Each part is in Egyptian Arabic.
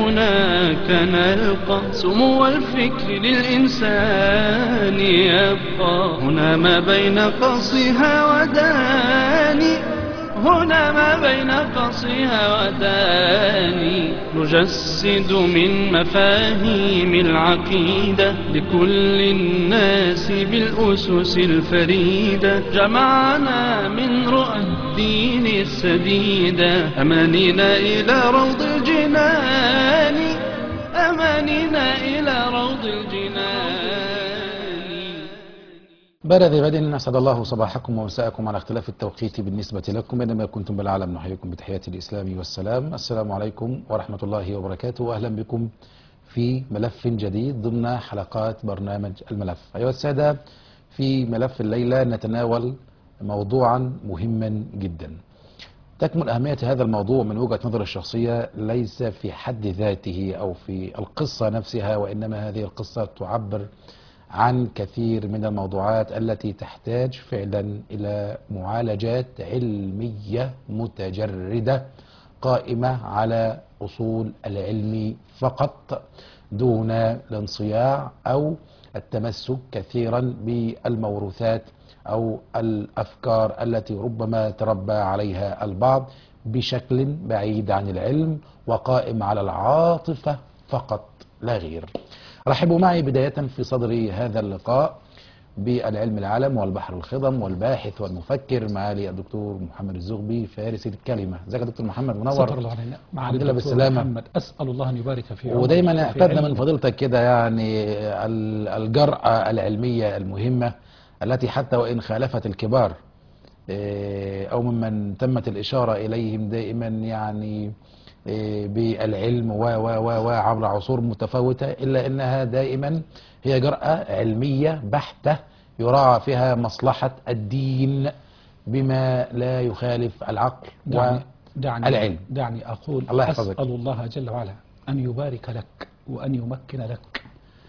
هناك نلقى سمو الفكر للإنسان يبقى هنا ما بين قصها وداني هنا ما بين قصها وداني نجسد من مفاهيم العقيدة لكل الناس بالأسس الفريدة جمعنا من رؤى الدين السديدة أمانينا إلى روض الجنان أمانينا إلى روض الجنان بعد ذي بدء أسعد الله صباحكم ومساءكم على اختلاف التوقيت بالنسبة لكم بينما كنتم بالعالم نحييكم بتحيات الإسلام والسلام السلام عليكم ورحمة الله وبركاته وأهلا بكم في ملف جديد ضمن حلقات برنامج الملف أيها السادة في ملف الليلة نتناول موضوعا مهما جدا تكمن أهمية هذا الموضوع من وجهة نظر الشخصية ليس في حد ذاته أو في القصة نفسها وإنما هذه القصة تعبر عن كثير من الموضوعات التي تحتاج فعلا إلى معالجات علمية متجردة قائمة على أصول العلم فقط دون الانصياع أو التمسك كثيرا بالموروثات أو الأفكار التي ربما تربى عليها البعض بشكل بعيد عن العلم وقائم على العاطفة فقط لا غير رحبوا معي بداية في صدر هذا اللقاء بالعلم العالم والبحر الخضم والباحث والمفكر معالي الدكتور محمد الزغبي فارس الكلمة ازيك يا دكتور محمد منور ستر الله علينا مع الحمد لله الدكتور بالسلامة. محمد أسأل الله أن يبارك في عمرك ودايما وفي اعتدنا من علمك. فضيلتك كده يعني ال- الجرأة العلمية المهمة التي حتى وإن خالفت الكبار إيه، أو ممن تمت الإشارة إليهم دائما يعني إيه، بالعلم و و و و عبر عصور متفاوتة إلا أنها دائما هي جرأة علمية بحتة يراعى فيها مصلحة الدين بما لا يخالف العقل دعني, دعني, العلم. دعني أقول الله يحفظك. أسأل الله جل وعلا أن يبارك لك وأن يمكن لك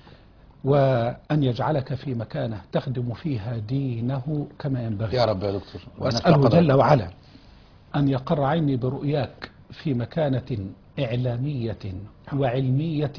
وأن يجعلك في مكانة تخدم فيها دينه كما ينبغي يا رب يا دكتور وأسأله ونفع جل وعلا أن يقر عيني برؤياك في مكانة إعلامية وعلمية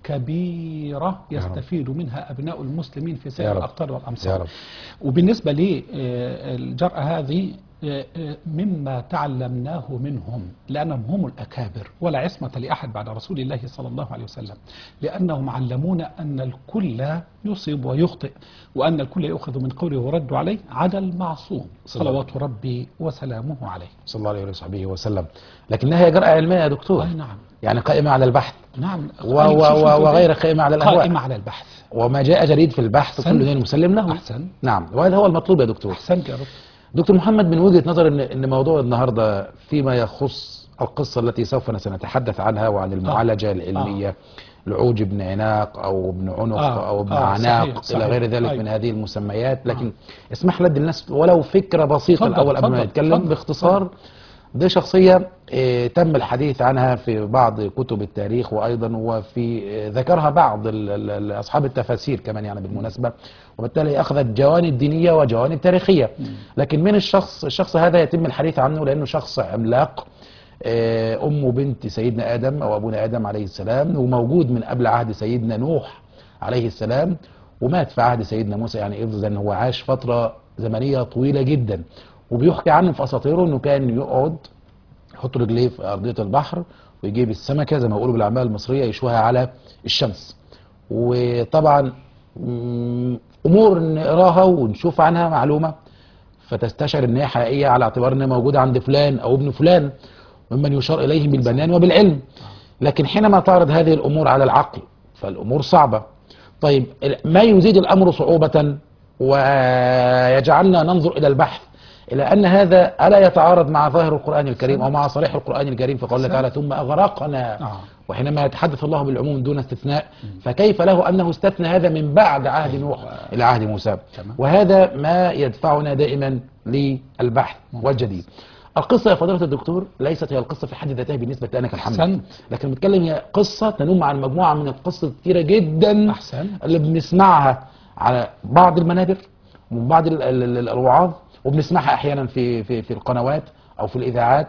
كبيرة يستفيد منها أبناء المسلمين في يا سائر رب. الأقطار يا والأمصار رب. وبالنسبة لي آه، الجرأة هذه آه، آه، مما تعلمناه منهم لأنهم هم الأكابر ولا عصمة لأحد بعد رسول الله صلى الله عليه وسلم لأنهم علمونا أن الكل يصيب ويخطئ وأن الكل يؤخذ من قوله ويرد عليه عدا المعصوم صلوات ربي وسلامه عليه صلى الله عليه وصحبه وسلم لكنها هي جرأة علمية يا دكتور أي نعم يعني قائمة على البحث نعم و و و وغير قائمة على الأهواء قائمة على البحث وما جاء جديد في البحث أحسنت. كل دين مسلم له أحسن نعم وهذا هو المطلوب يا دكتور أحسنت يا رب دكتور محمد من وجهة نظر ان ان موضوع النهارده فيما يخص القصة التي سوف سنتحدث عنها وعن المعالجة العلمية لعوج ابن عناق او ابن عنق آه. او ابن آه. عناق صحيح. الى صحيح. غير ذلك أيوة. من هذه المسميات لكن اسمح لي ادي الناس ولو فكرة بسيطة اتفضل، الاول قبل ما اتفضل، نتكلم اتفضل، باختصار دي شخصية آه، تم الحديث عنها في بعض كتب التاريخ وأيضا وفي آه، ذكرها بعض ال- ال- ال- أصحاب التفاسير كمان يعني بالمناسبة وبالتالي أخذت جوانب دينية وجوانب تاريخية لكن من الشخص الشخص هذا يتم الحديث عنه لأنه شخص عملاق آه، أم بنت سيدنا آدم أو أبونا آدم عليه السلام وموجود من قبل عهد سيدنا نوح عليه السلام ومات في عهد سيدنا موسى يعني إذا هو عاش فترة زمنية طويلة جدا وبيحكي عنه في أساطيره أنه كان يقعد يحط رجليه في أرضية البحر ويجيب السمكة زي ما بيقولوا بالأعمال المصرية يشويها على الشمس وطبعا مم، أمور نقراها ونشوف عنها معلومة فتستشعر ان هي حقيقيه على اعتبار انها موجوده عند فلان او ابن فلان ممن يشار اليه بالبنان وبالعلم لكن حينما تعرض هذه الامور على العقل فالامور صعبه طيب ما يزيد الامر صعوبه ويجعلنا ننظر الى البحث الى ان هذا الا يتعارض مع ظاهر القران الكريم او مع صريح القران الكريم في قوله تعالى ثم اغرقنا آه. وحينما يتحدث الله بالعموم دون استثناء فكيف له انه استثنى هذا من بعد عهد نوح الى عهد موسى تمام. وهذا ما يدفعنا دائما للبحث والجديد القصة يا فضيلة الدكتور ليست هي القصة في حد ذاتها بالنسبة لنا كمحمد أحسنت. لكن بتكلم هي قصة تنم عن مجموعة من القصص الكثيرة جدا أحسن. اللي بنسمعها على بعض المنابر ومن بعض ال- ال- ال- الوعاظ وبنسمعها أحيانا في في في القنوات أو في الإذاعات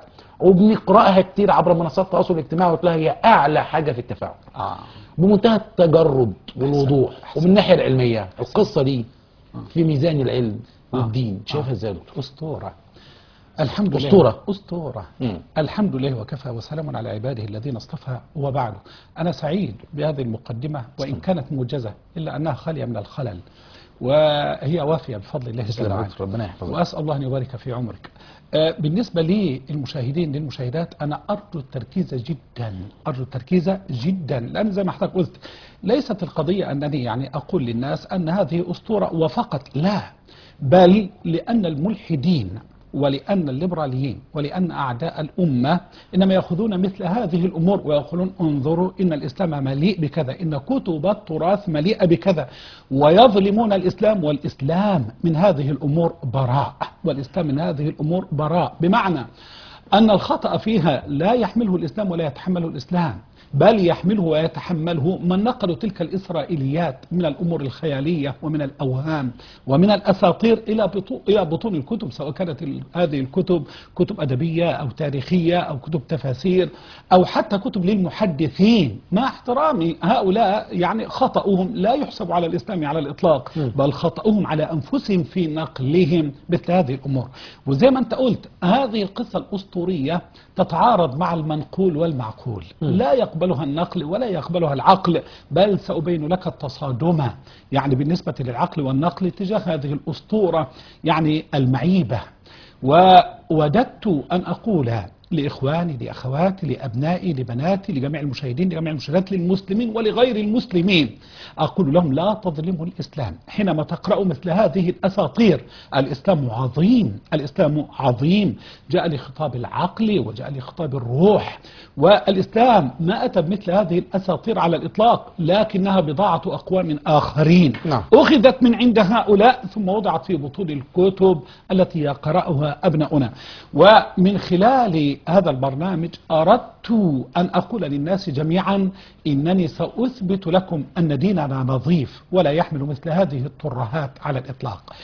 وبنقراها كتير عبر منصات التواصل الاجتماعي وتلاقيها هي اعلى حاجه في التفاعل آه. بمنتهى التجرد والوضوح أحسن. ومن الناحيه العلميه القصه دي في ميزان العلم والدين آه. شايفها ازاي يا دكتور؟ أسطورة الحمد لله أسطورة. أسطورة مم. الحمد لله وكفى وسلام على عباده الذين اصطفى وبعد أنا سعيد بهذه المقدمة وإن كانت موجزة إلا أنها خالية من الخلل وهي وافية بفضل الله تسلم جل يا وعلا دكتور ربنا يحفظك وأسأل الله أن يبارك في عمرك آه، بالنسبة للمشاهدين للمشاهدات أنا أرجو التركيز جدا أرجو التركيز جدا لأن زي ما حضرتك قلت ليست القضية أنني يعني أقول للناس أن هذه أسطورة وفقط لا بل لأن الملحدين ولأن الليبراليين ولأن أعداء الأمة إنما يأخذون مثل هذه الأمور ويقولون انظروا إن الإسلام مليء بكذا إن كتب التراث مليئة بكذا ويظلمون الإسلام والإسلام من هذه الأمور براء والإسلام من هذه الأمور براء بمعنى أن الخطأ فيها لا يحمله الإسلام ولا يتحمله الإسلام بل يحمله ويتحمله من نقلوا تلك الإسرائيليات من الأمور الخيالية ومن الأوهام ومن الأساطير إلى بطو- إلى بطون الكتب سواء كانت ال- هذه الكتب كتب أدبية أو تاريخية أو كتب تفاسير أو حتى كتب للمحدثين مع احترامي هؤلاء يعني خطأهم لا يحسب على الإسلام على الإطلاق بل خطأهم على أنفسهم في نقلهم مثل هذه الأمور وزي ما أنت قلت هذه القصة الأسطورية تتعارض مع المنقول والمعقول لا يقبلها النقل ولا يقبلها العقل بل سأبين لك التصادم يعني بالنسبة للعقل والنقل تجاه هذه الأسطورة يعني المعيبة ووددت أن أقول لإخواني لأخواتي لأبنائي لبناتي لجميع المشاهدين لجميع المشاهدات للمسلمين ولغير المسلمين أقول لهم لا تظلموا الإسلام حينما تقرأوا مثل هذه الأساطير الإسلام عظيم الإسلام عظيم جاء لخطاب العقل وجاء لخطاب الروح والإسلام ما أتى بمثل هذه الأساطير على الإطلاق لكنها بضاعة أقوام آخرين نعم. أخذت من عند هؤلاء ثم وضعت في بطون الكتب التي يقرأها أبناؤنا ومن خلال هذا البرنامج أردت أن أقول للناس جميعا إنني سأثبت لكم أن ديننا نظيف ولا يحمل مثل هذه الترهات على الإطلاق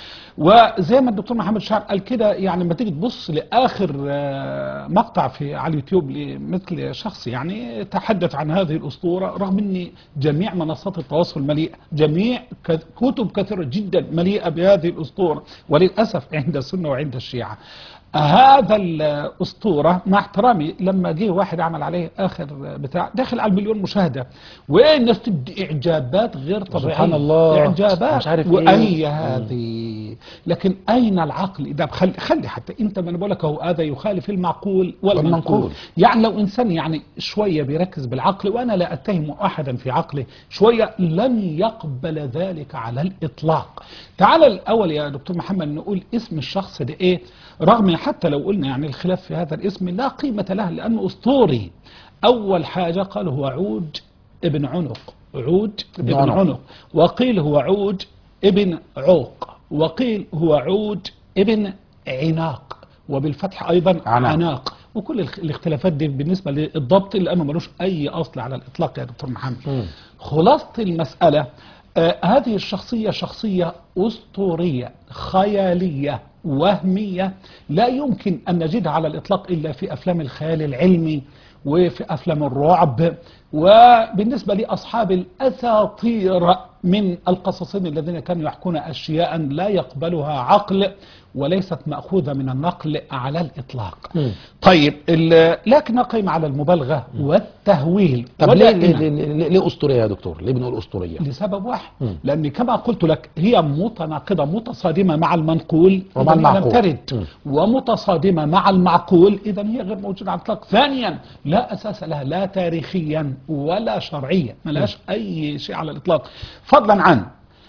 وزي ما الدكتور محمد شعر قال كده يعني لما تيجي تبص لآخر آه، مقطع في على اليوتيوب لمثل شخص يعني تحدث عن هذه الأسطورة رغم أن جميع منصات التواصل مليئة جميع ك- كتب كثيرة جدا مليئة بهذه الأسطورة وللأسف عند السنة وعند الشيعة هذا الأسطورة مع احترامي لما جه واحد عمل عليه آخر بتاع داخل على المليون مشاهدة والناس تدي إعجابات غير طبيعية سبحان الله. إعجابات مش عارف إيه. وأي هذه لكن أين العقل ده خلي, خلي حتى أنت ما أنا بقول لك هو هذا يخالف المعقول والمنقول والمنقول. يعني لو إنسان يعني شوية بيركز بالعقل وأنا لا أتهم أحدا في عقله شوية لن يقبل ذلك على الإطلاق تعال الأول يا دكتور محمد نقول اسم الشخص ده إيه رغم حتى لو قلنا يعني الخلاف في هذا الاسم لا قيمة له لأنه أسطوري أول حاجة قال هو عود ابن عنق عود ابن عنق. عنق وقيل هو عود ابن عوق وقيل هو عود ابن عناق وبالفتح أيضا عناق. عناق وكل الخ- الاختلافات دي بالنسبة للضبط لأنه ملوش أي أصل على الإطلاق يا دكتور محمد مم. خلاصة المسألة آه هذه الشخصية شخصية أسطورية خيالية وهمية لا يمكن أن نجدها على الإطلاق إلا في أفلام الخيال العلمي وفي أفلام الرعب وبالنسبة لأصحاب الأساطير من القصصين الذين كانوا يحكون أشياء لا يقبلها عقل وليست مأخوذة من النقل على الإطلاق مم. طيب ال- لكن قيم على المبالغة والتهويل طب ليه ودائما ليه, ليه, ليه, ليه أسطورية يا دكتور ليه بنقول أسطورية لسبب واحد مم. لأن كما قلت لك هي متناقضة متصادمة مع المنقول ومع إذن هي لم المعقول. ترد مم. ومتصادمة مع المعقول إذا هي غير موجودة على الإطلاق ثانيا لا أساس لها لا تاريخيا ولا شرعيا ملاش أي شيء على الإطلاق فضلا عن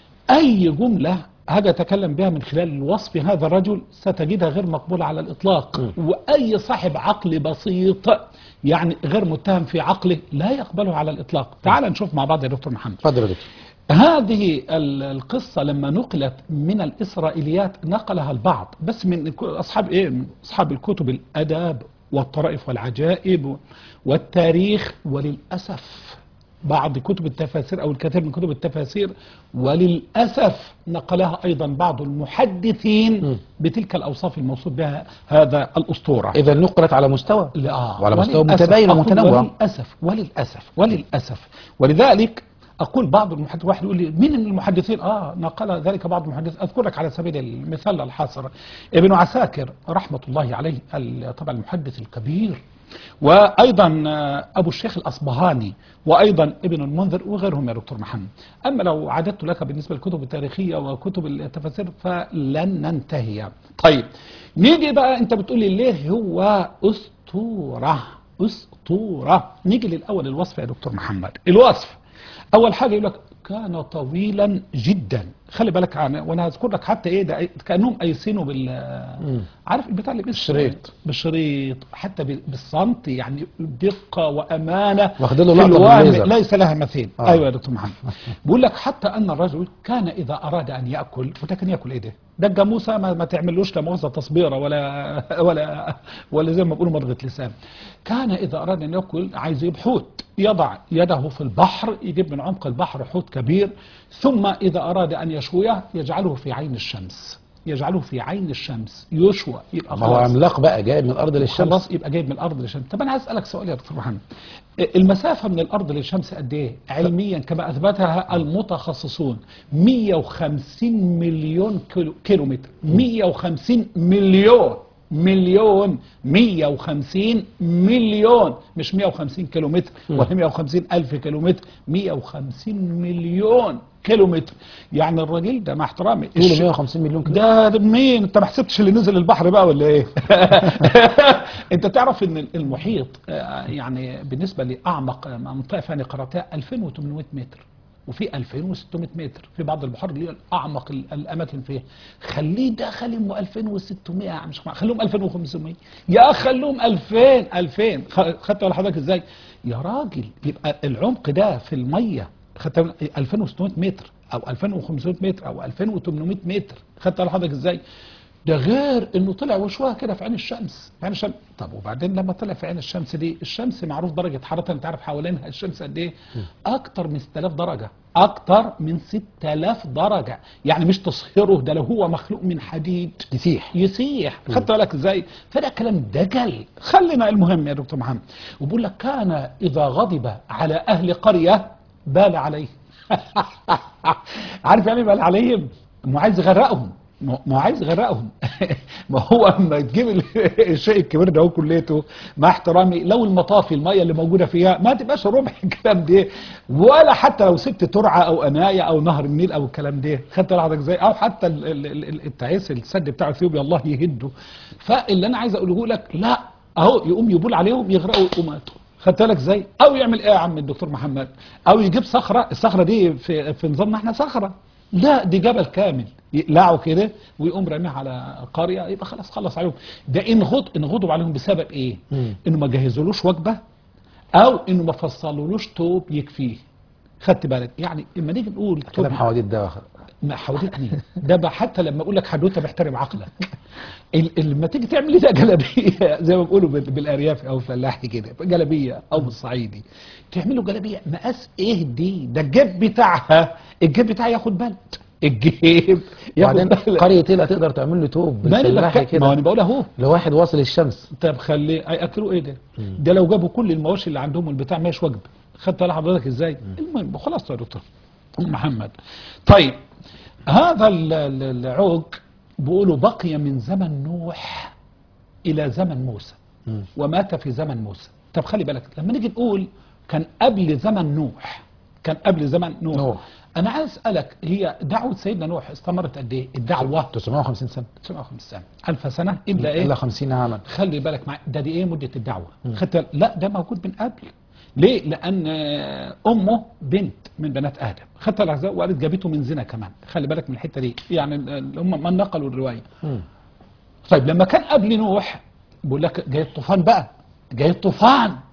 أي جملة هاجي أتكلم بها من خلال وصف هذا الرجل ستجدها غير مقبولة على الإطلاق وأي صاحب عقل بسيط يعني غير متهم في عقله لا يقبله على الإطلاق تعال نشوف مع بعض يا دكتور محمد اتفضل يا دكتور هذه ال- القصة لما نقلت من الإسرائيليات نقلها البعض بس من ك- أصحاب إيه من أصحاب الكتب الأدب والطرائف والعجائب والتاريخ وللأسف بعض كتب التفاسير او الكثير من كتب التفاسير وللاسف نقلها ايضا بعض المحدثين بتلك الاوصاف الموصوف بها هذا الاسطوره اذا نقلت على مستوى لا وعلى مستوى وللأسف متباين أقول ومتنوع وللأسف وللأسف وللأسف ولذلك أقول بعض المحدثين واحد يقول لي مين من المحدثين آه نقل ذلك بعض المحدثين أذكر لك على سبيل المثال الحصر ابن عساكر رحمة الله عليه ال- طبعا المحدث الكبير وأيضا آه، أبو الشيخ الأصبهاني وأيضا ابن المنذر وغيرهم يا دكتور محمد أما لو عددت لك بالنسبة للكتب التاريخية وكتب التفاسير فلن ننتهي طيب نيجي بقى أنت بتقول لي ليه هو أسطورة أسطورة نيجي للأول الوصف يا دكتور محمد الوصف أول حاجة يقول لك كان طويلا جدا خلي بالك عن وانا هذكر لك حتى ايه ده كانهم قايسينه بال عارف البتاع اللي بيسمه بالشريط. بالشريط حتى بال- بالسنتي يعني دقه وامانه واخدين له في لقطة الوهم بالليزر. ليس لها مثيل آه. ايوه يا دكتور محمد بيقول لك حتى ان الرجل كان اذا اراد ان ياكل وده كان ياكل ايه ده؟ ده الجاموسه ما, ما تعملوش لا مؤاخذه تصبيره ولا ولا ولا زي ما بيقولوا مرغه لسان كان اذا اراد ان ياكل عايز يجيب حوت يضع يده في البحر يجيب من عمق البحر حوت كبير ثم اذا اراد ان يشويه يجعله في عين الشمس يجعله في عين الشمس يشوى يبقى ما هو خلاص عملاق بقى جاي من الارض للشمس خلاص يبقى جايب من الارض للشمس طب انا هسالك سؤال يا دكتور محمد المسافه من الارض للشمس قد ايه علميا كما اثبتها المتخصصون 150 مليون كيلو كيلومتر 150 مليون مليون 150 مليون مش 150 كيلومتر ولا 150 الف كيلومتر 150 مليون كيلومتر يعني الراجل ده مع احترامي طوله الش- 150 مليون كيلو ده ده مين انت ما حسبتش اللي نزل البحر بقى ولا ايه انت تعرف ان المحيط آه، يعني بالنسبه لاعمق منطقه فاني قراتها 2800 متر وفي 2600 متر في بعض البحار اللي هي اعمق ال- الاماكن فيها خليه ده خليهم 2600 يا عم مش خليهم 2500 يا خليهم 2000 2000 خ- خدت بالك حضرتك ازاي يا راجل يبقى العمق ده في الميه خدت بالك 2600 متر او 2500 متر او 2800 متر خدت بالك حضرتك ازاي ده غير انه طلع وشوها كده في عين الشمس في عين الشمس طب وبعدين لما طلع في عين الشمس دي الشمس معروف درجه حرارتها انت عارف حوالينها الشمس قد ايه اكتر من 6000 درجه اكتر من 6000 درجه يعني مش تصهيره ده لو هو مخلوق من حديد يسيح يسيح خدت بالك ازاي فده كلام دجل خلينا المهم يا دكتور محمد وبقول لك كان اذا غضب على اهل قريه بال عليه عارف يعني إيه بال عليهم ما هو عايز يغرقهم ما ما هو عايز يغرقهم ما هو اما تجيب ال- الشيء الكبير ده هو كليته مع احترامي لو المطافي الميه اللي موجوده فيها ما تبقاش ربع الكلام ده ولا حتى لو سبت ترعه او انايه او نهر النيل او الكلام ده خدت بالك حضرتك ازاي او حتى ال- ال- ال- التعيس السد بتاع اثيوبيا الله يهده فاللي انا عايز اقوله لك لا اهو يقوم يبول عليهم يغرقوا يقوموا ماتوا خدت بالك ازاي او يعمل ايه يا عم الدكتور محمد او يجيب صخره الصخره دي في في نظامنا احنا صخره لا دي جبل كامل يقلعوا كده ويقوم راميها على قريه يبقى خلاص خلص عليهم ده ان غض ان غضب عليهم بسبب ايه؟ مم. انه ما جهزولوش وجبه او انه ما فصلولوش توب يكفيه خدت بالك يعني اما نيجي نقول توب كلام حواديت ده ما حاولتني ده بقى حتى لما اقول لك حدوته بحترم عقلك ال- ال- لما تيجي تعمل ده جلابيه زي ما بيقولوا بال- بالارياف او الفلاحي كده جلابيه او بالصعيدي تعملوا جلابيه مقاس ايه دي ده الجيب بتاعها الجيب بتاعها ياخد بلد الجيب ياخد وبعدين بلد قريه ايه لا تقدر تعمل له توب ما انا بالفلاحي بك- ما هو انا كده بقول اهو لواحد واصل الشمس طب خليه هياكلوا ايه ده؟ ده لو جابوا كل المواشي اللي عندهم والبتاع ماشي وجبه خدت بالك حضرتك ازاي؟ المهم خلاص يا دكتور محمد طيب هذا ال- ال- العوج بيقولوا بقي من زمن نوح الى زمن موسى مم. ومات في زمن موسى طب خلي بالك لما نيجي نقول كان قبل زمن نوح كان قبل زمن نوح, نوح. انا عايز اسالك هي دعوه سيدنا نوح استمرت قد ايه الدعوه 950 سنه 950 سنه 1000 سنه الا ايه الا 50 عاما خلي بالك مع ده دي ايه مده الدعوه خدت بالك؟ لا ده موجود من قبل ليه لان آه، امه بنت من بنات ادم خدت بالك ازاي وقالت جابته من زنا كمان خلي بالك من الحته دي يعني ال- هم من نقلوا الروايه مم. طيب لما كان قبل نوح بيقول لك جاي الطوفان بقى جاي الطوفان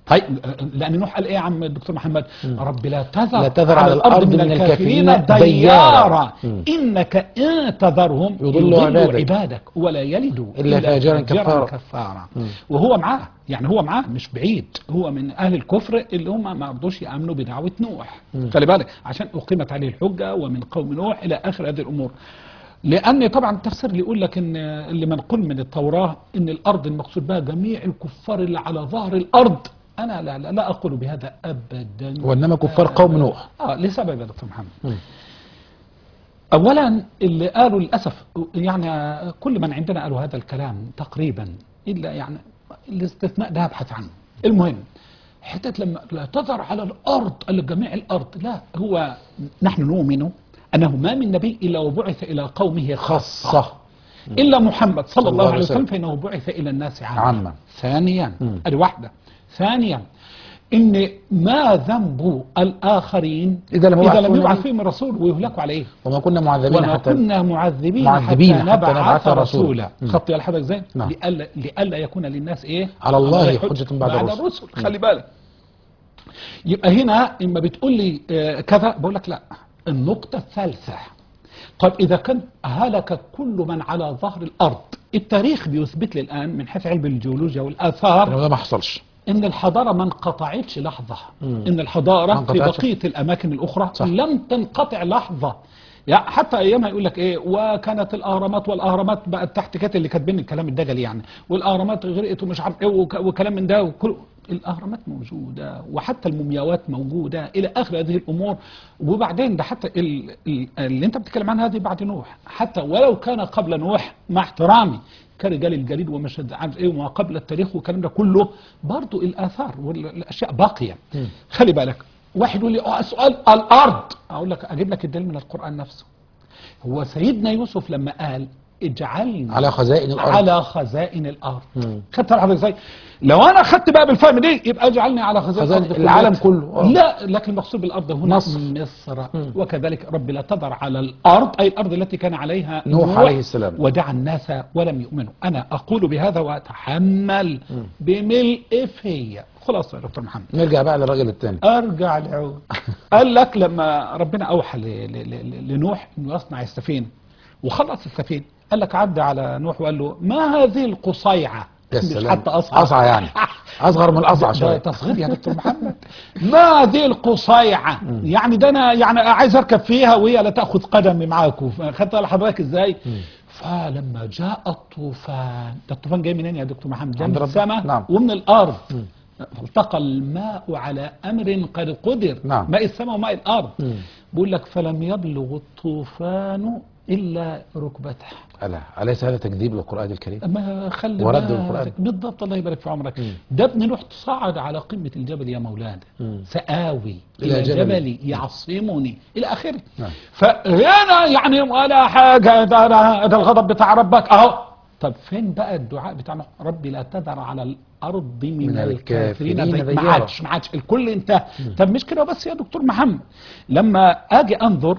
طيب لان نوح قال ايه يا عم الدكتور محمد رب لا تذر, لا تذر على الأرض من الكافرين ديارا. ديارا انك ان تذرهم يضلوا عبادك. عبادك ولا يلدوا إلا فاجرا كفارا. كفارا وهو معاه يعني هو معاه مش بعيد هو من اهل الكفر اللي هم ما رضوش يامنوا بدعوه نوح خلي بالك عشان اقيمت عليه الحجه ومن قوم نوح الى اخر هذه الامور لان طبعا التفسير اللي يقول لك ان اللي منقول من التوراه ان الارض المقصود بها جميع الكفار اللي على ظهر الارض انا لا لا, لا اقول بهذا ابدا وإنما كفار قوم نوح اه لسبب يا دكتور محمد اولا اللي قالوا للاسف يعني كل من عندنا قالوا هذا الكلام تقريبا الا يعني الاستثناء ده ابحث عنه المهم حتى لما لا تظهر على الارض قال جميع الارض لا هو نحن نؤمن انه ما من نبي الا وبعث الى قومه خاصه خاصة الا محمد صلى الله عليه وسلم فانه بعث الى الناس عامه عامة. ثانيا ادي واحده ثانيا ان ما ذنب الاخرين إذا لم اذا يبعث لم فيهم يبعث نبي. فيهم الرسول ويهلكوا عليه وما كنا معذبين وما حتى كنا معذبين, معذبين حتى, حتى نبعث, نبعث رسولا رسولا. خط يا حضرتك ازاي نعم. لألا, لألا يكون للناس ايه على الله حجة بعد بعد الرسل. الرسل خلي بالك يبقى هنا اما بتقول لي آه، كذا بقول لك لا النقطة الثالثة طيب إذا كان هلك كل من على ظهر الأرض التاريخ بيثبت لي الآن من حيث علم الجيولوجيا والآثار إنه ده ما حصلش ان الحضاره ما انقطعتش لحظه ان الحضاره ما في انقطعتش. بقيه الاماكن الاخرى صح. لم تنقطع لحظه يعني حتى ايامها يقول لك ايه وكانت الاهرامات والاهرامات بقت تحت كات اللي كاتبين الكلام الدجل يعني والاهرامات غرقت ومش عارف ايه وك- وكلام من ده وكل الاهرامات موجوده وحتى المومياوات موجوده الى اخر هذه الامور وبعدين ده حتى ال- ال- اللي انت بتتكلم عنها دي بعد نوح حتى ولو كان قبل نوح مع احترامي كرجال الجليد ومش عارف ايه وما قبل التاريخ والكلام ده كله برضو الاثار والاشياء باقيه خلي بالك واحد يقول لي اه سؤال الارض اقول لك اجيب لك الدليل من القران نفسه هو سيدنا يوسف لما قال اجعلني على خزائن الأرض على خزائن الارض مم. خدت حضرتك ازاي لو انا خدت بقى بالفهم دي يبقى اجعلني على خزائن خزائن الارض العالم كلها. كله. آه. لا لكن المقصود بالارض هنا مصر. مصر وكذلك رب لا تذر على الارض اي الارض التي كان عليها نوح عليه السلام. ودعا الناس ولم يؤمنوا انا اقول بهذا واتحمل بملء في خلاص يا دكتور محمد نرجع بقى للراجل الثاني ارجع العود قال لك لما ربنا اوحى ل- ل- ل- لنوح انه يصنع السفينه وخلص السفينه قال لك عدى على نوح وقال له ما هذه القصيعه يا مش سلام حتى اصعب أصعى يعني أصغر من الأصعى ده شوية تصغير يا دكتور محمد ما هذه القصيعه يعني ده انا يعني عايز اركب فيها وهي لا تاخذ قدمي معاكم خدت على حضرتك ازاي فلما جاء الطوفان ده الطوفان جاي منين يا دكتور محمد جاي عند من ربنا. السماء نعم. ومن الارض فالتقى الماء على امر قد قدر نعم. ماء السماء وماء الارض مم. بيقول لك فلم يبلغ الطوفان الا ركبته ألا أليس هذا تكذيب للقرآن الكريم ما خلي ورد بالك. القرآن. بالضبط الله يبارك في عمرك مم. ده ابن نوح صعد على قمة الجبل يا مولانا مم. سآوي إلى إلى جبل. جبل يعصمني إلى آخره نعم. فهنا يعني ولا حاجة ده, ده, ده الغضب بتاع ربك أهو طب فين بقى الدعاء بتاع نوح ربي لا تذر على الأرض من, من الكافرين الكافرين ضي- ما ديارا. عادش ما عادش الكل انتهى طب مش كده بس يا دكتور محمد لما أجي أنظر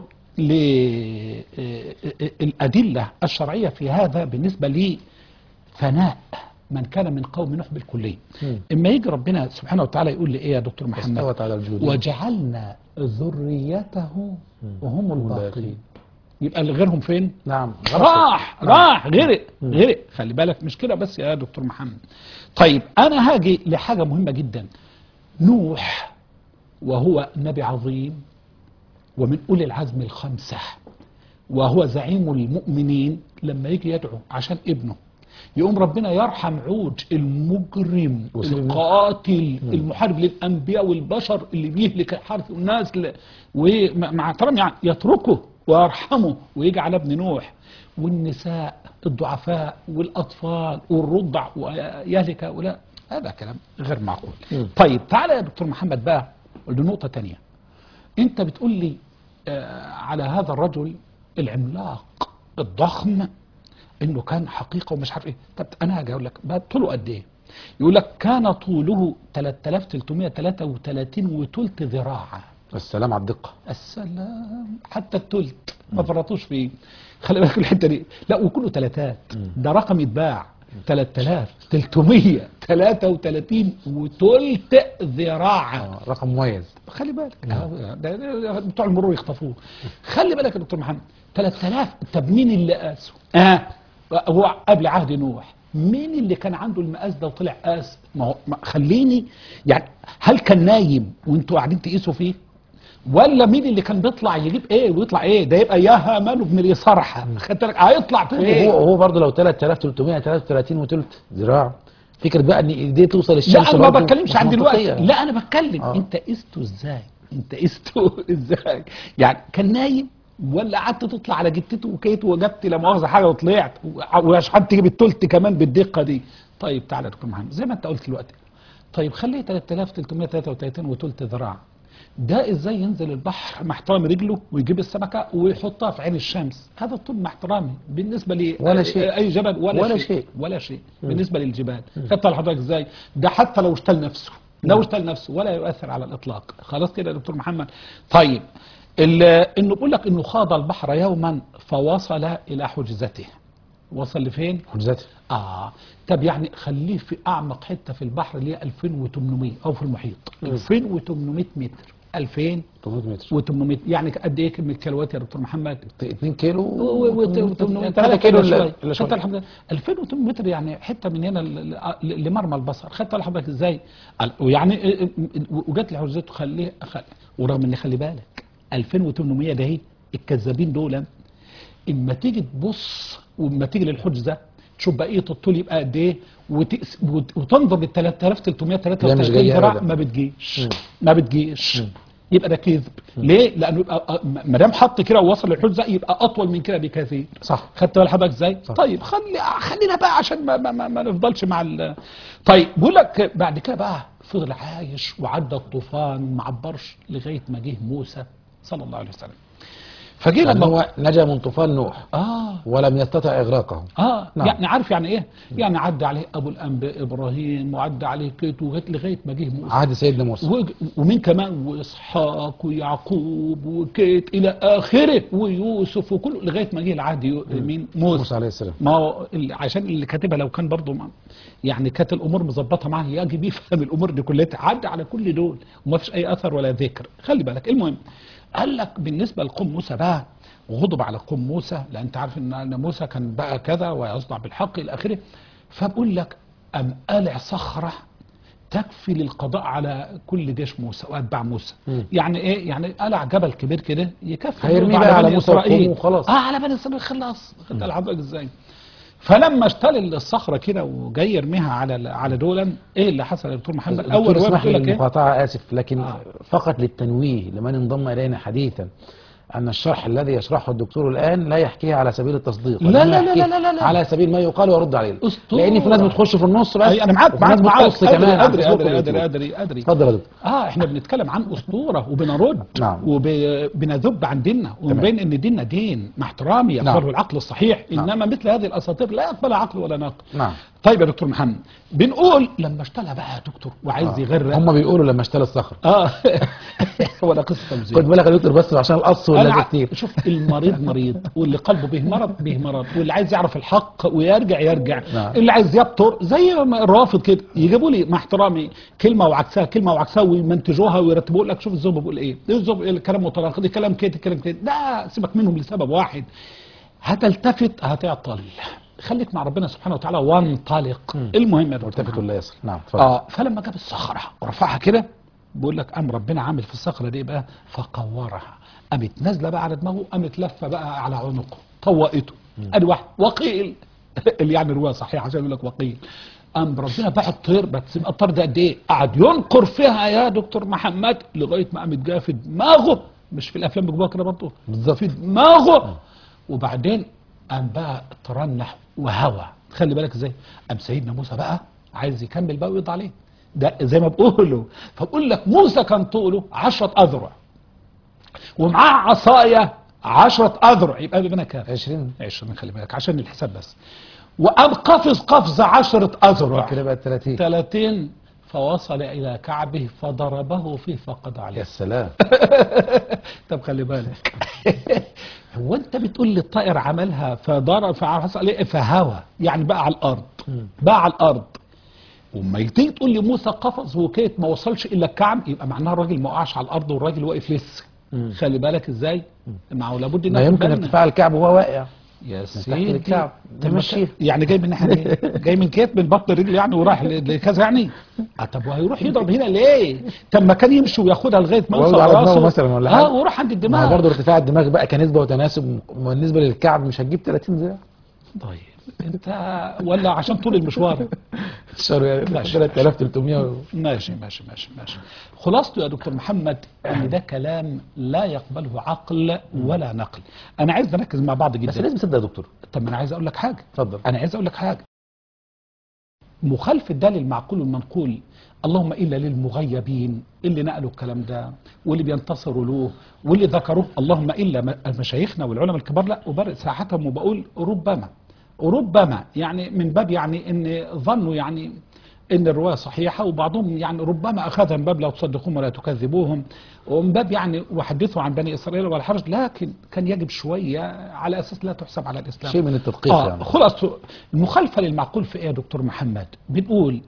للأدلة الشرعية في هذا بالنسبة لي فناء من كان من قوم نوح بالكلية مم. اما يجي ربنا سبحانه وتعالى يقول لي ايه يا دكتور محمد استوت على الجود وجعلنا ذريته وهم الباقين الباقين. يبقى اللي غيرهم فين نعم راح راح غرق غرق خلي بالك مش كده بس يا دكتور محمد طيب انا هاجي لحاجه مهمه جدا نوح وهو نبي عظيم ومن اولي العزم الخمسه وهو زعيم المؤمنين لما يجي يدعو عشان ابنه يقوم ربنا يرحم عود المجرم وسيب ابنه. القاتل المحارب للانبياء والبشر اللي بيهلك حرث الناس ل... ومع احترام يعني يتركه ويرحمه ويجي على ابن نوح والنساء الضعفاء والاطفال والرضع ويهلك هؤلاء هذا كلام غير معقول مم. طيب تعالى يا دكتور محمد بقى لنقطه تانية انت بتقول لي آه، على هذا الرجل العملاق الضخم انه كان حقيقه ومش عارف ايه طب انا هاجي اقول لك بقى طوله قد ايه يقول لك كان طوله 3333 وثلث ذراعا السلام على الدقة السلام حتى الثلث ما فرطوش فيه خلي بالك الحته دي لا وكله ثلاثات ده رقم يتباع 3333 وتلت ذراعا آه، رقم مميز خلي بالك ده- ده- بتوع المرور يخطفوه خلي بالك يا دكتور محمد 3000 طب مين اللي قاسه؟ اه هو قبل عهد نوح مين اللي كان عنده المقاس ده وطلع قاس؟ ما هو ما- خليني يعني هل كان نايم وانتوا قاعدين تقيسوا فيه؟ ولا مين اللي كان بيطلع يجيب ايه ويطلع ايه؟ ده يبقى يا هامان ابن اليسارحه خدت بالك هيطلع فين؟ هو هو برضه لو 3333 وتلت ذراع فكرة بقى ان ايديه توصل لا الشمس انا ما برضه بتكلمش مش عن دلوقتي منطقية. لا انا بتكلم آه. انت قسته ازاي انت قسته ازاي يعني كان نايم ولا قعدت تطلع على جتته وكيت وجبت لا مؤاخذه حاجه وطلعت وعشان تجيب التلت كمان بالدقه دي طيب تعالى يا دكتور محمد زي ما انت قلت دلوقتي طيب خليه 3333 وتلت ذراع ده ازاي ينزل البحر مع احترام رجله ويجيب السمكه ويحطها في عين الشمس هذا طول مع احترامي بالنسبه لي ولا شيء. اي جبل ولا, ولا شيء. شيء. ولا شيء بالنسبه للجبال خدت لحضرتك ازاي ده حتى لو اشتل نفسه لو اشتل نفسه ولا يؤثر على الاطلاق خلاص كده يا دكتور محمد طيب ال- انه بيقول لك انه خاض البحر يوما فوصل الى حجزته وصل لفين حجزاتي اه طب يعني خليه في اعمق حته في البحر اللي هي 2800 او في المحيط 2800 متر 2800 800 متر يعني قد ايه كميه كيلوات يا دكتور محمد 2 كيلو و800 3 كيلو الا إلا خدت شوية. الحمد لله 2800 متر يعني حته من هنا ل- ل- لمرمى البصر خدت لحضرتك ازاي ال- ويعني وجات لي حجزته خليه خل... ورغم ان خلي بالك 2800 ده اهي الكذابين دول اما تيجي تبص واما تيجي للحجزه تشوف بقيه الطول يبقى قد ايه وتقس- وت- وتنظر لل 3333 لا مش جاية ذراع أبداً. ما بتجيش ما بتجيش يبقى ده كذب ليه؟ لانه يبقى ما دام حط كده ووصل للحجزه يبقى اطول من كده بكثير صح خدت بال حضرتك ازاي؟ صح. طيب خلي خلينا بقى عشان ما, ما, ما, ما نفضلش مع ال طيب بقول لك بعد كده بقى فضل عايش وعدى الطوفان وما عبرش لغايه ما جه موسى صلى الله عليه وسلم. فجه لأن لما هو نجا من طوفان نوح اه ولم يستطع اغراقه اه نعم. يعني عارف يعني ايه؟ يعني عدى عليه ابو الانبياء ابراهيم وعدى عليه كيت وغايه لغايه ما جه موسى عهد سيدنا موسى وج- ومين كمان واسحاق ويعقوب وكيت الى اخره ويوسف وكله لغايه ما جه العهد يو- مين موسى موسى عليه السلام ما هو ال- عشان اللي كاتبها لو كان برضه ما- يعني كانت الامور مظبطه معاه يجب يفهم الامور دي كلها عدى على كل دول وما فيش اي اثر ولا ذكر خلي بالك المهم قال لك بالنسبه لقوم موسى بقى وغضب على قوم موسى لان انت عارف ان أن موسى كان بقى كذا ويصدع بالحق الى اخره فبقول لك ام قلع صخره تكفي للقضاء على كل جيش موسى واتباع موسى مم. يعني ايه يعني قلع جبل كبير كده يكفي هيرميه برضه بقى على بني موسى إسرائيل. وقومه وخلاص. اه على بني اسرائيل خلاص خدت حضرتك ازاي فلما اشتل الصخره كده وجاي يرميها على على دولا ايه اللي حصل يا دكتور محمد دكتور اول روايه اسمح بتقول لي لك ايه المقاطعة آسف لكن آه. فقط للتنويه لمن انضم إلينا حديثا أن الشرح الذي يشرحه الدكتور الآن لا يحكيه على سبيل التصديق لا، وإنما لا، لا، يحكيه لا، لا، لا. على سبيل ما يقال ويرد عليه أسطورة. لأن في ناس بتخش في النص بس أي انا معاك وفي ناس معاك معاك بتقص كمان على ادري الفيسبوك ادري واليوتيوب. ادري ادري ادري اتفضل يا دكتور اه احنا بنتكلم عن اسطوره وبنرد نعم. وبنذب عن ديننا وبنبين ان ديننا دين مع احترامي نعم. يقبله العقل الصحيح نعم. انما مثل هذه الاساطير لا يقبلها عقل ولا ناقل نعم طيب يا دكتور محمد بنقول لما اشتغل بقى يا دكتور وعايز آه. يغرق هم بيقولوا لما اشترى الصخر اه ولا قصه تمزيق خد بالك يا دكتور بس عشان القص أنا واللازق ع- كتير شوف المريض مريض واللي قلبه به مرض به مرض واللي عايز يعرف الحق ويرجع يرجع نعم. اللي عايز يبطر زي ما الرافض كده يجيبوا لي مع احترامي كلمه وعكسها كلمه وعكسها ويمنتجوها ويرتبوا لك شوف الزوم بيقول ايه الزوم الكلام متناقض الكلام كده الكلام كده لا سيبك منهم لسبب واحد هتلتفت هتعطل خليك مع ربنا سبحانه وتعالى وانطلق المهم يا دكتور والتفتوا محمد. لا يصل نعم اتفضل اه فلما جاب الصخره ورفعها كده بيقول لك قام ربنا عامل في الصخره دي بقى فقورها قامت نازله بقى على دماغه قامت لفه بقى على عنقه طوقته ادي واحد وقيل اللي يعني روايه صحيحه عشان يقول لك وقيل قام ربنا بعت طير بس يبقى الطير ده قد ايه؟ قعد ينقر فيها يا دكتور محمد لغايه ما قامت جايه في دماغه مش في الافلام بيجيبوها كده برضه بالظبط. في دماغه وبعدين قام بقى ترنح وهوى خلي بالك ازاي قام سيدنا موسى بقى عايز يكمل بقى ويقضي عليه ده زي ما بقوله فبقول لك موسى كان طوله عشرة أذرع ومعاه عصاية عشرة أذرع يبقى بيبقى كام 20 20 خلي بالك عشان الحساب بس وقام قفز قفزة عشرة أذرع كده بقت 30 30 فوصل إلى كعبه فضربه فيه فقد عليه يا سلام طب خلي بالك هو انت بتقول لي الطائر عملها فضرب فحصل ايه فهوى يعني بقى على الارض بقى على الارض وما تيجي تقول لي موسى قفز وكيت ما وصلش الا الكعب يبقى معناها الراجل ما وقعش على الارض والراجل واقف لسه خلي بالك ازاي ما هو لابد ما ناخد يمكن بالنا. ارتفاع الكعب وهو واقع يا تحت سيدي الكعب. طب ما تمشيه. كان- يعني جاي من ناحيه ايه؟ جاي من كيت من بطن رجل يعني وراح ل- لكذا يعني آه طب وهيروح يضرب هنا ليه؟ طب ما كان يمشي وياخدها لغايه ما ويقعد يوصل على دماغه راسه مثلا ولا اه حاجة. ويروح عند ما هو الدماغ برضه ارتفاع الدماغ بقى كنسبه وتناسب بالنسبه للكعب مش هتجيب 30 ذراع طيب انت ولا عشان طول المشوار الشهر يعني ماشي. 3300 و- ماشي ماشي ماشي ماشي خلاصته يا دكتور محمد ان ده كلام لا يقبله عقل ولا نقل انا عايز نركز مع بعض بس جدا لازم تصدق يا دكتور طب ما انا عايز اقول لك حاجه اتفضل انا عايز اقول لك حاجه مخالفه ده للمعقول والمنقول اللهم الا للمغيبين اللي نقلوا الكلام ده واللي بينتصروا له واللي ذكروه اللهم الا م- مشايخنا والعلماء الكبار لا ابرئ ساحتهم وبقول ربما ربما يعني من باب يعني ان ظنوا يعني ان الروايه صحيحه وبعضهم يعني ربما اخذها من باب لا تصدقوهم ولا تكذبوهم ومن باب يعني وحدثوا عن بني اسرائيل ولا حرج لكن كان يجب شويه على اساس لا تحسب على الاسلام شيء من التدقيق آه يعني خلاص المخالفة للمعقول في ايه يا دكتور محمد بنقول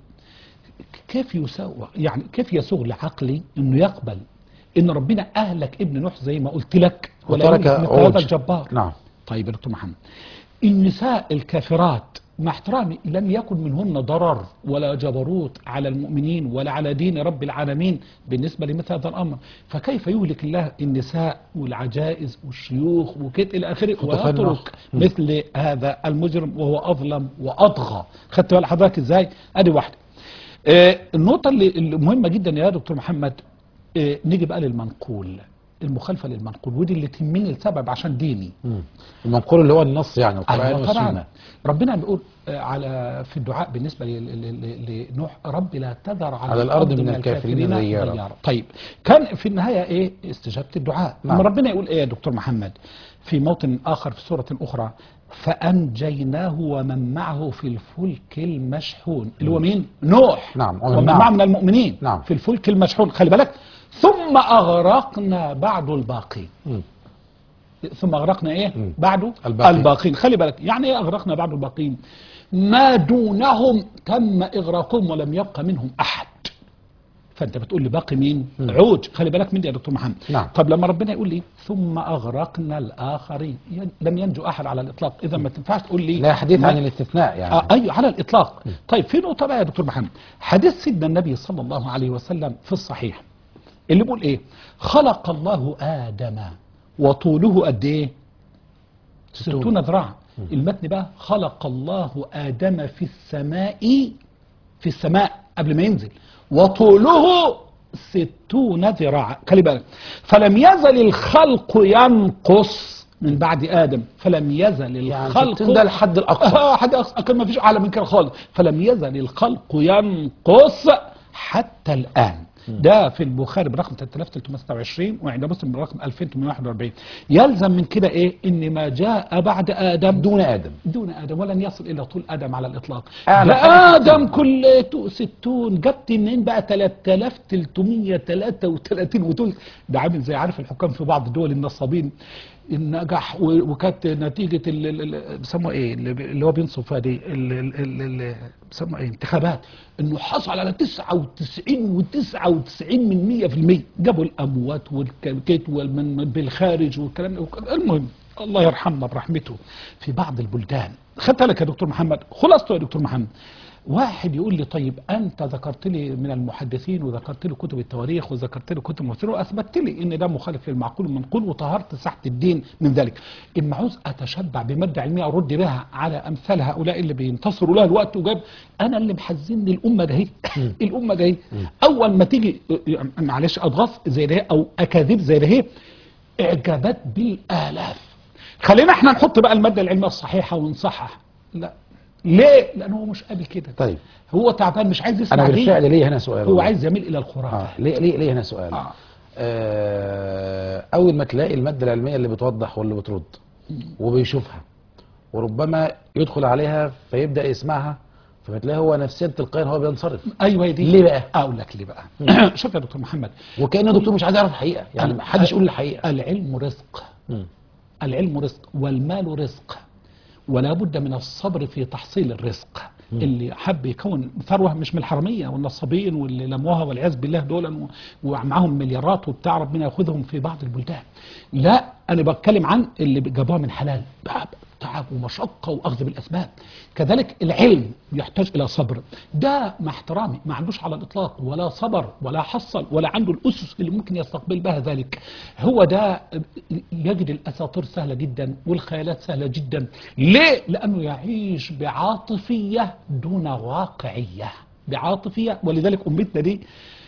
كيف يسوى يعني كيف يسوغ لعقلي انه يقبل ان ربنا اهلك ابن نوح زي ما قلت لك ولا وترك يهلك مثل عوج. هذا الجبار نعم طيب يا دكتور محمد النساء الكافرات مع احترامي لم يكن منهن ضرر ولا جبروت على المؤمنين ولا على دين رب العالمين بالنسبة لمثل هذا الأمر فكيف يهلك الله النساء والعجائز والشيوخ وكده إلى آخره وتفنخ. ويترك مثل هذا المجرم وهو أظلم وأطغى خدت بال حضرتك إزاي أدي واحدة آه النقطة اللي اللي مهمة جدا يا دكتور محمد آه نيجي بقى للمنقول المخالفة للمنقول ودي اللي تهمني لسبب عشان ديني مم. المنقول اللي هو النص يعني القرآن أيوة والسنة طبعا ربنا بيقول آه، على في الدعاء بالنسبه ل- ل- ل- لنوح رب لا تذر على, على الأرض من الكافرين ديارا. ديارا طيب كان في النهايه ايه استجابه الدعاء نعم. نعم. ربنا يقول ايه يا دكتور محمد في موطن اخر في سوره اخرى فانجيناه ومن معه في الفلك المشحون اللي هو مين نوح نعم، ومن ومن معه. معه من المؤمنين نعم. في الفلك المشحون خلي بالك ثم اغرقنا بعد الباقين مم. ثم اغرقنا ايه مم. بعده الباقين. الباقين خلي بالك يعني ايه اغرقنا بعد الباقين ما دونهم تم اغراقهم ولم يبقى منهم احد فانت بتقول لي باقي مين مم. عوج خلي بالك من دي يا دكتور محمد نعم. طب لما ربنا يقول لي ثم اغرقنا الاخرين ين- لم ينجو احد على الاطلاق اذا ما تنفعش تقول لي لا حديث ما- عن الاستثناء يعني آه ايوه على الاطلاق طيب في نقطه بقى يا دكتور محمد حديث سيدنا النبي صلى الله عليه وسلم في الصحيح اللي بيقول ايه خلق الله ادم وطوله قد ايه ستون ذراع المتن بقى خلق الله ادم في السماء في السماء قبل ما ينزل وطوله ستون ذراعا خلي بالك فلم يزل الخلق ينقص من بعد ادم فلم يزل يعني الخلق 60 ده الحد الأقصى. اه حد اقصى أقل ما فيش اعلى من كده خالص فلم يزل الخلق ينقص حتى الان ده في البخاري برقم 3326 وعند مسلم برقم 2841 يلزم من كده ايه ان ما جاء بعد ادم دون آدم دون ادم ولن يصل الى طول ادم على الاطلاق أعلى ده حاجة ادم كليته 60 جبت منين بقى 3333 وتقول ده عامل زي عارف الحكام في بعض الدول النصابين النجح و- وكانت نتيجه ال- ال- ال- بيسموها ايه اللي بي- اللي هو بينصب فيها دي ال- ال- ال- ال- بيسموها ايه انتخابات انه حصل على 99 و99 من 100% جابوا الاموات والكيت والمن من بالخارج والكلام ده. المهم الله يرحمنا برحمته في بعض البلدان خدت بالك يا دكتور محمد خلاصته يا دكتور محمد واحد يقول لي طيب انت ذكرت لي من المحدثين وذكرت لي كتب التواريخ وذكرت لي كتب المفسرين واثبتت لي ان ده مخالف للمعقول والمنقول وطهرت ساحه الدين من ذلك اما عاوز اتشبع بماده علميه ارد بها على امثال هؤلاء اللي بينتصروا لها الوقت وجاب انا اللي محزنني الامه ده هي الامه ده هي اول ما تيجي معلش اضغاث زي ده او اكاذيب زي ده هي اعجابات بالالاف خلينا احنا نحط بقى الماده العلميه الصحيحه ونصحح لا ليه لان هو مش قابل كده طيب هو تعبان مش عايز يسمع أنا دين بالفعل ليه هنا سؤال هو والله. عايز يميل الى الخرافه آه. ليه ليه ليه هنا سؤال آه. آه. أول ما تلاقي المادة العلمية اللي بتوضح واللي بترد وبيشوفها وربما يدخل عليها فيبدأ يسمعها فبتلاقي هو نفسيا تلقائيا هو بينصرف ايوه هي دي ليه بقى؟ اقول لك ليه بقى شوف يا دكتور محمد وكأن الدكتور مش عايز يعرف الحقيقة يعني ما حدش يقول الحقيقة العلم رزق مم. العلم رزق والمال رزق ولا بد من الصبر في تحصيل الرزق اللي حب يكون ثروه مش من الحرميه والنصابين واللي لموها والعياذ بالله دول و- ومعاهم مليارات وبتاع ربنا ياخذهم في بعض البلدان لا انا بتكلم عن اللي جابوها من حلال تعب تعب ومشقه واخذ بالاسباب كذلك العلم يحتاج الى صبر ده مع احترامي ما عندوش على الاطلاق ولا صبر ولا حصل ولا عنده الاسس اللي ممكن يستقبل بها ذلك هو ده يجد الاساطير سهله جدا والخيالات سهله جدا ليه لانه يعيش بعاطفيه دون واقعيه بعاطفيه ولذلك امتنا دي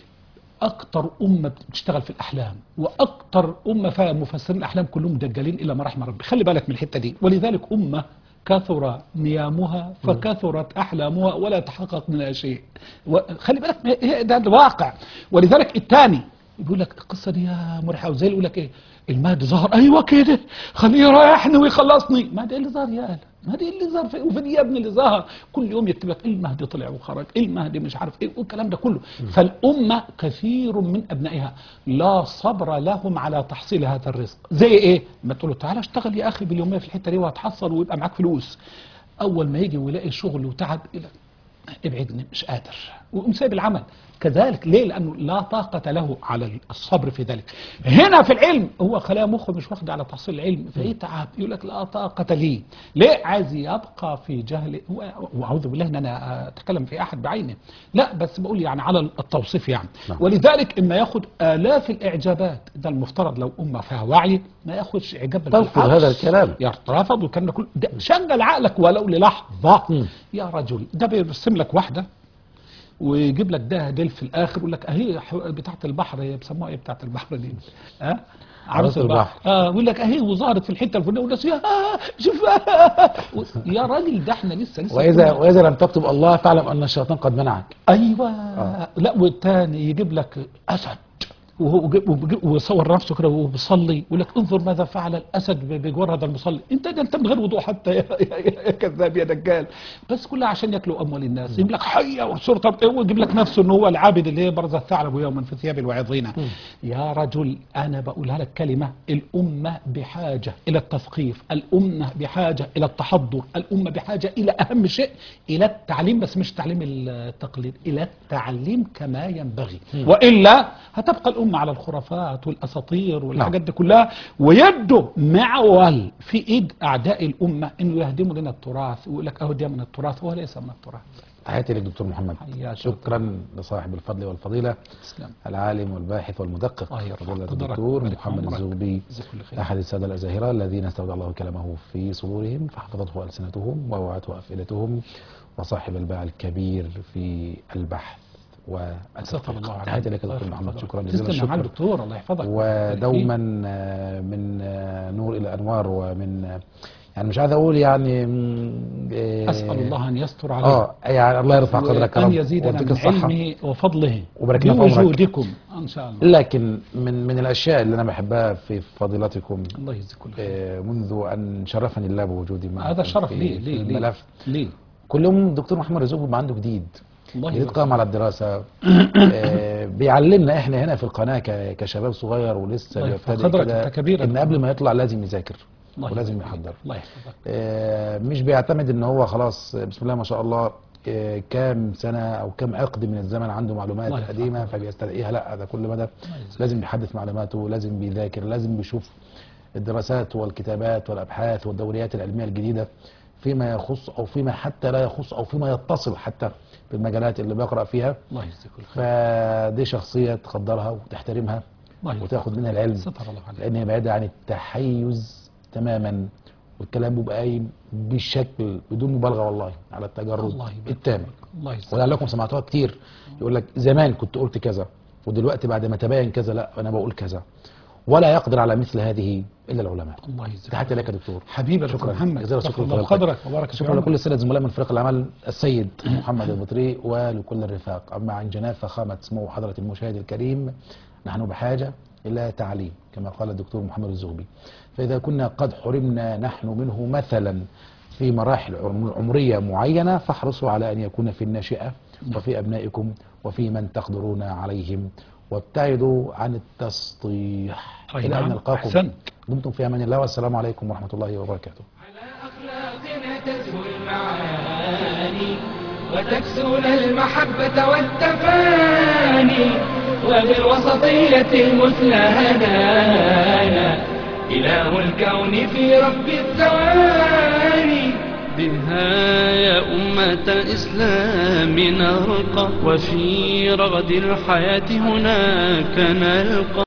اكتر امه بتشتغل في الاحلام واكتر امه فيها مفسرين الاحلام كلهم دجالين الا ما رحم ربي خلي بالك من الحته دي ولذلك امه كثر نيامها فكثرت احلامها ولا يتحقق منها شيء خلي بالك هي- ده الواقع ولذلك الثاني يقول لك القصه دي يا مرحبا وزي اللي يقول لك ايه المهدي ظهر ايوه كده خليه يريحني ويخلصني ما ده اللي ظهر يا اهلا ما ده اللي ظهر في- وفين يا ابني اللي ظهر كل يوم يكتب لك المهدي طلع وخرج المهدي مش عارف ايه والكلام ده كله فالامه كثير من ابنائها لا صبر لهم على تحصيل هذا الرزق زي ايه ما تقول له تعالى اشتغل يا اخي باليوميه في الحته دي وهتحصل ويبقى معاك فلوس اول ما يجي ويلاقي شغل وتعب يقول لك ابعدني مش قادر ويقوم سايب العمل كذلك ليه لانه لا طاقه له على الصبر في ذلك هنا في العلم هو خلايا مخه مش واخد على تحصيل العلم فيتعب يقول لك لا طاقه لي ليه عايز يبقى في جهل هو- واعوذ بالله ان انا اتكلم في احد بعينه لا بس بقول يعني على التوصيف يعني نعم. ولذلك اما ياخد الاف الاعجابات ده المفترض لو امه فيها وعي ما ياخدش اعجاب ترفض بالعكس. هذا الكلام. يترفض والكلام ده كله ده شغل عقلك ولو للحظه مم. يا رجل ده بيرسم لك واحده ويجيب لك ده ديل في الاخر يقول لك اهي ح- بتاعه البحر هي بيسموها ايه بتاعه البحر دي ها عروس عروس البحر البحر. اه يقول لك اهي وظهرت في الحته الفلانيه والناس يا شوف آه و- يا راجل ده احنا لسه لسه واذا كنا- واذا لم تكتب الله فاعلم ان الشيطان قد منعك ايوه لا والتاني يجيب لك اسد وهو جي- وبيجي- ويصور نفسه كده وهو بيصلي يقول لك انظر ماذا فعل الاسد ب- بجوار هذا المصلي انت ده انت من غير وضوء حتى يا, يا, يا, يا كذاب يا دجال بس كلها عشان ياكلوا اموال الناس يجيب لك حيه وصورته ويجيب لك نفسه ان هو العابد اللي هي برز الثعلب يوما في ثياب الواعظين يا رجل انا بقولها لك كلمه الامه بحاجه الى التثقيف الامه بحاجه الى التحضر الامه بحاجه الى اهم شيء الى التعليم بس مش تعليم التقليد الى التعليم كما ينبغي والا هتبقى الامه على الخرافات والاساطير والحاجات دي كلها ويده معول في ايد اعداء الامه انه يهدموا لنا التراث ويقول لك اهو ده من التراث وهو ليس من التراث تحياتي لك دكتور محمد حياك. شكرا لصاحب الفضل والفضيله تسلم العالم والباحث والمدقق الله يرفع فضيلة قدرك الدكتور ويبارك محمد عمرك. الزغبي جزاك كل خير. أحد السادة الأزاهرة الذين استودع الله كلامه في صدورهم فحفظته ألسنتهم ووعته أفئدتهم وصاحب الباع الكبير في البحث ستر الله والتدقيق عليك. تحياتي لك الله دكتور يرفع محمد قدرك. شكرا جزيلا تسلم يا معالي الشكر الدكتور الله يحفظك ودوما آه، من آه، نور إلى أنوار ومن آه، يعني مش عايز أقول يعني مم، آه، اسال الله ان يستر عليه اه يعني الله يرفع قدرك يا وأن رب يزيدنا ويديك من الصحة علمه وفضله وبارك لنا في عمرك. بوجودكم ان شاء الله لكن من من الاشياء اللي انا بحبها في فضيلتكم الله يجزيك كل خير آه، منذ ان شرفني الله بوجودي معكم هذا شرف في- ليه في ليه ليه الملف ليه كل يوم الدكتور محمد رزوق بيبقى عنده جديد الله جديد يبارك قائم على الدراسه آه، بيعلمنا احنا هنا في القناه ك- كشباب صغير ولسه الله يرفع بيبتدئ قدرك، كده أنت كبير ان يا قبل ما يطلع لازم يذاكر الله ولازم يبارك يحضر الله يحفظك آه، مش بيعتمد ان هو خلاص آه، بسم الله ما شاء الله آه، كام سنه او كام عقد من الزمن عنده معلومات الله يرفع قديمه قدرك. فبيستدعيها لا ده كل مدى يجزيك. لازم يحدث معلوماته لازم بيذاكر لازم بيشوف الدراسات والكتابات والابحاث والدوريات العلميه الجديده فيما يخص او فيما حتى لا يخص او فيما يتصل حتى بالمجالات اللي بيقرا فيها الله يجزيك كل خير فدي شخصيه تقدرها وتحترمها الله يرفع وتاخد منها العلم ستر الله عليك لان هي بعيده عن التحيز تماما والكلام بيبقى قايم بشكل بدون مبالغه والله على التجرد الله يبارك التام فيك. الله يجزيك ولعلكم سمعتوها كتير يقول لك زمان كنت قلت كذا ودلوقتي بعد ما تبين كذا لا انا بقول كذا ولا يقدر على مثل هذه الا العلماء الله يجزيك تحياتي لك يا دكتور حبيبي شكرا شكرا محمد جزيلا رفع شكرا الله لفضيلتك. قدرك وبارك في شكرا عمرك. لكل الساده الزملاء من فريق العمل السيد محمد البطري ولكل الرفاق اما عن جناب فخامه سمو حضره المشاهد الكريم نحن بحاجه الى تعليم كما قال الدكتور محمد الزغبي فاذا كنا قد حرمنا نحن منه مثلا في مراحل عم- عمريه معينه فاحرصوا على ان يكون في الناشئه وفي ابنائكم وفي من تقدرون عليهم وابتعدوا عن التسطيح أي الى ان نعم. نلقاكم أحسنت. دمتم في امان الله والسلام عليكم ورحمه الله وبركاته على أخلاقنا تزهو المعاني وتكسون المحبة والتفاني وبالوسطية المثلى هدانا إله الكون في رب الثواني بها يا أمة الإسلام نرقى وفي رغد الحياة هناك نلقى